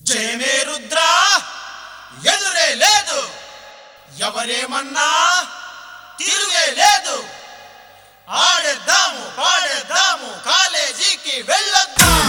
జయమే రుద్ర ఎదురే లేదు ఎవరేమన్నా తిరుగే లేదు ఆడేద్దాము పాడేద్దాము కాలేజీకి వెళ్ళొద్దాం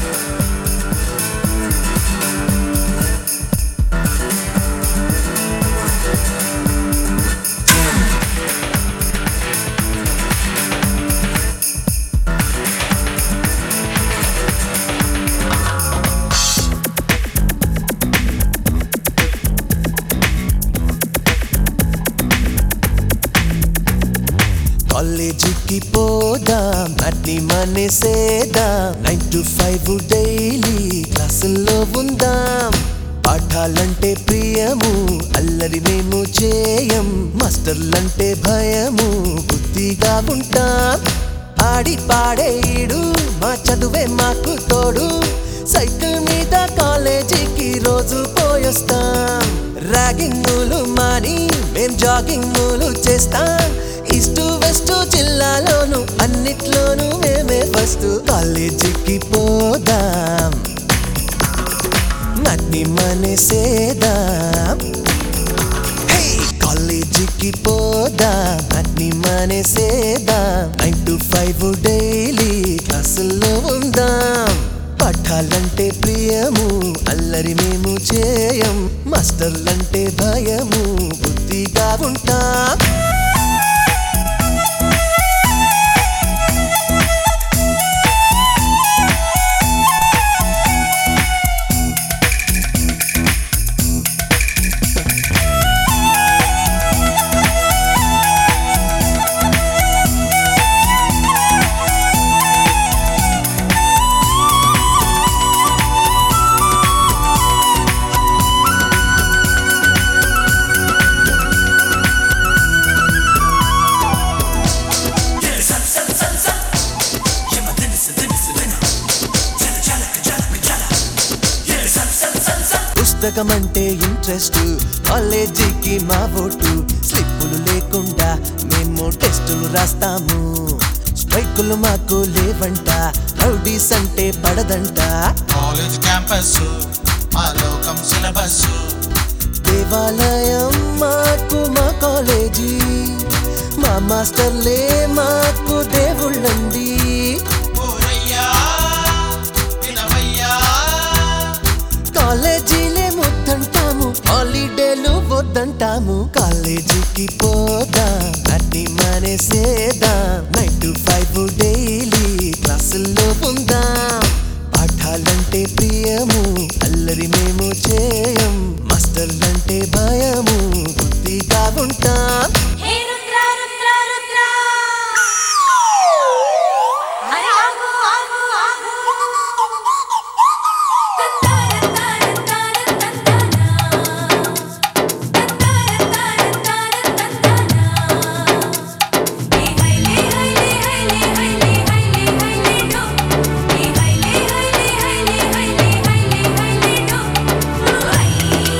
కాలేజీకి పోదాం అన్ని మనేసేదాం నైన్ టు ఫైవ్ డైలీ క్లాసుల్లో ఉందాం పాఠాలంటే ప్రియము అల్లరి మేము చేయం మాస్టర్లంటే భయము బుద్ధిగా ఉంటాం ఆడి పాడేడు మా చదువే మాకు తోడు సైకిల్ మీద కాలేజీకి రోజు పోయొస్తాం ర్యాగింగులు మాని మేం జాగింగులు చేస్తాం ఈస్ట్ వెస్ట్ జిల్లాలోను అన్నిట్లోనూ మేమే ఫస్ట్ కాలేజీకి పోదాం అన్ని మనేసేదాం హే! కాలేజీకి పోదాం అన్ని మనేసేదాం నైన్ టు ఫైవ్ డైలీ క్లాసుల్లో ఉందాం పాఠాలంటే ప్రియము అల్లరి మేము చేయం మాస్టర్లంటే భయము బుద్ధిగా ఉంటాం పుస్తకం అంటే ఇంట్రెస్ట్ కాలేజీకి మా ఓటు స్లిప్పులు లేకుండా మేము టెస్టులు రాస్తాము స్ట్రైకులు మాకు లేవంట రౌడీస్ అంటే పడదంట కాలేజ్ క్యాంపస్ మా లోకం సిలబస్ దేవాలయం మాకు మా కాలేజీ మా మాస్టర్లే మాకు దేవుళ్ళండి ఊరయ్యా వినవయ్యా కాలేజీలే ముద్దంటాము హాలిడేలు వద్దంటాము కాలేజీకి పోదాం అన్ని మానేసేదాం నైన్ టు ఫైవ్ డైలీ క్లాసుల్లో ఉందాం పాఠాలంటే ప్రియము అల్లరి మేము చేయం మాస్టర్లంటే భయము బుద్ధిగా ఉంటాం హే రుద్ర రుద్ర రుద్ర అరే ఆగు ఆగు ఆగు తంతార తార తార తంతానా తంతార తార తార తంతానా ఏ హైలే హైలే హైలే హైలే హైలే హైలే డో ఏ హైలే హైలే హైలే హైలే హైలే హైలే డో ఐ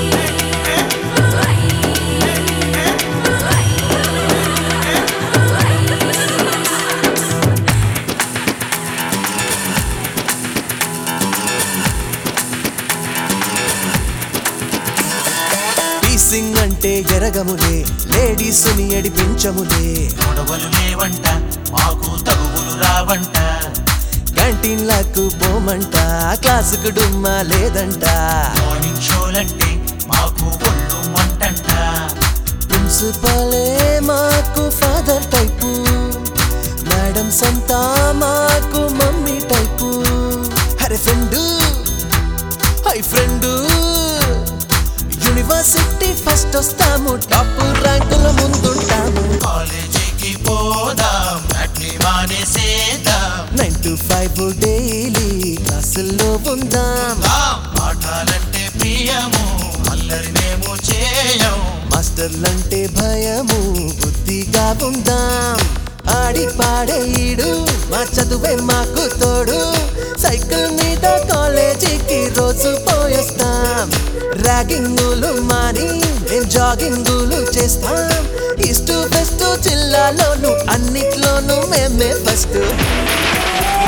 టీసింగ్ అంటే ఎరగములే లేడీసుని ఎడిపించములే గొడవలు లేవంట మాకు తగువులు రావంట క్యాంటీన్లకు పోమంట క్లాసుకు డుమ్మా లేదంట మార్నింగ్ షోలంటే మాకు ఒళ్ళు మంటంట ప్రిన్సిపలే మాకు ఫాదర్ టైపు మేడమ్స్ అంతా మాకు మమ్మీ టైపు హరే friend hi friend university first వస్తాము టాప్ ర్యాంకుల ముందుంటాము కాలేజీకి పోదాం అట్లే మానేసేద్దాం నైన్ టు ఫైవ్ డైలీ క్లాసుల్లో ఉందాం ఆ పాఠాలంటే ప్రియము అల్లరి మేము చేయం మాస్టర్లంటే భయము బుద్ధిగా ఉందాం ఆడి పాడేడు మా చదువే మాకు తోడు సైకిల్ మీద కాలేజీకి రోజు పోయొస్తాం ర్యాగింగులు మాని మేం జాగింగులు చేస్తాం ఈస్ట్ వెస్ట్ జిల్లాలోను అన్నిట్లోనూ మేమే ఫస్ట్